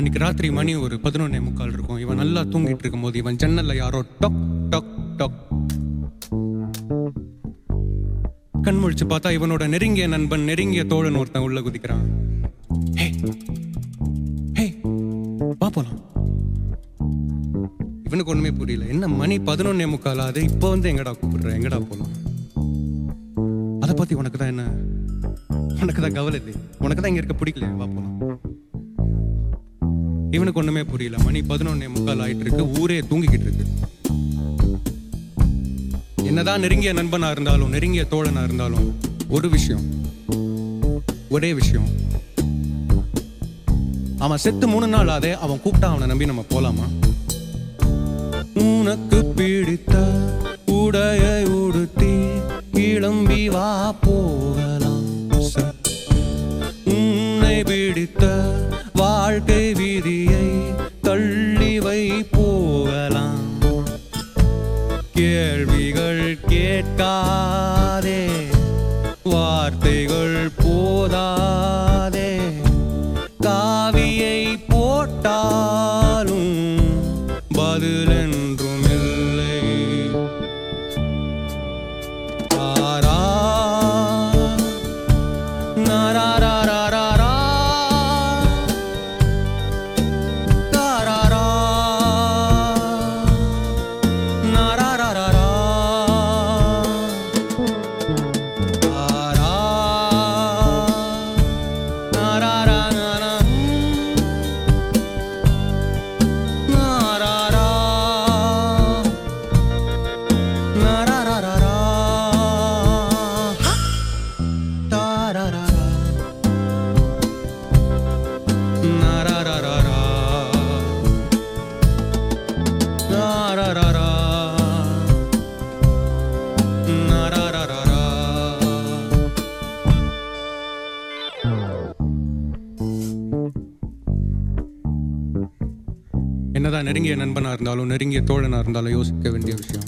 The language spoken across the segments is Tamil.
அன்னைக்கு ராத்திரி மணி ஒரு பதினொன்னே முக்கால் இருக்கும் இவன் நல்லா தூங்கிட்டு இருக்கும்போது இவன் ஜன்னல்ல யாரோ டொக் டொக் டொக் கண் முழிச்சு பார்த்தா இவனோட நெருங்கிய நண்பன் நெருங்கிய தோழன் ஒருத்தன் உள்ள குதிக்கிறான் ஹே ஹே வா போலாம் இவனுக்கு ஒண்ணுமே புரியல என்ன மணி பதினொன்னே முக்கால் ஆகுது இப்போ வந்து எங்கடா கூப்பிடுற எங்கடா போலாம் அதை பத்தி உனக்கு தான் என்ன உனக்கு தான் கவலை இல்லை உனக்கு தான் இங்க இருக்க பிடிக்கல வா போலாம் இவனுக்கு ஒண்ணுமே புரியல மணி பதினொன்னே முக்கால் ஆயிட்டு இருக்கு ஊரே தூங்கிக்கிட்டு இருக்கு என்னதான் நெருங்கிய நண்பனா இருந்தாலும் நெருங்கிய தோழனா இருந்தாலும் ஒரு விஷயம் ஒரே விஷயம் அவன் செத்து மூணு நாள் ஆதே அவன் கூப்பிட்டா அவனை நம்பி நம்ம போலாமா உனக்கு பிடித்த உடைய உடுத்தி கிளம்பி வா போகலாம் ச- உன்னை பிடித்த வாழ்க்கை விதியை தள்ளி வை போகலாம் கேள்விகள் கேட்காதே வார்த்தைகள் போதாதே காவியை போட்டாலும் பதிலென்றும் இல்லை ஆரா நாராராராரா. தாராரா. நாராராராரா. ஆரா. நாராராராரா. நாராரா. நாராராராரா. தாராராரா. நாராராராரா. நாராராரா. நாராராராரா. என்னதான் நெருங்கிய நண்பனா இருந்தாலும் நெருங்கிய தோழனா இருந்தாலும் யோசிக்க வேண்டிய விஷயம்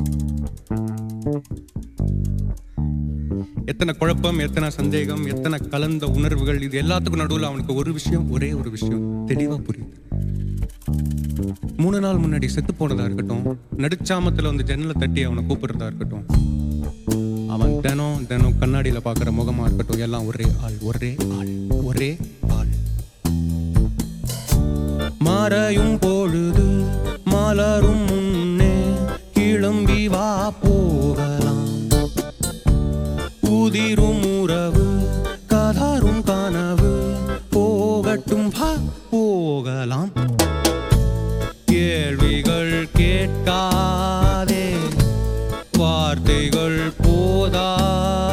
எத்தனை குழப்பம் எத்தனை சந்தேகம் எத்தனை கலந்த உணர்வுகள் இது எல்லாத்துக்கும் நடுவில் அவனுக்கு ஒரு விஷயம் ஒரே ஒரு விஷயம் தெளிவா புரியுது மூணு நாள் முன்னாடி செத்து போனதா இருக்கட்டும் நடுச்சாமத்துல வந்து ஜன்னலை தட்டி அவனை கூப்பிடுறதா இருக்கட்டும் அவன் தினம் தினம் கண்ணாடியில பார்க்குற முகமா இருக்கட்டும் எல்லாம் ஒரே ஆள் ஒரே ஆள் ஒரே ஆள் மறையும் பொழுது மலரும் முன்னே கிளம்பி வா போகலாம் உதிரும் உறவு கதரும் கனவு போகட்டும் வா போகலாம் கேள்விகள் கேட்காதே வார்த்தைகள் போதா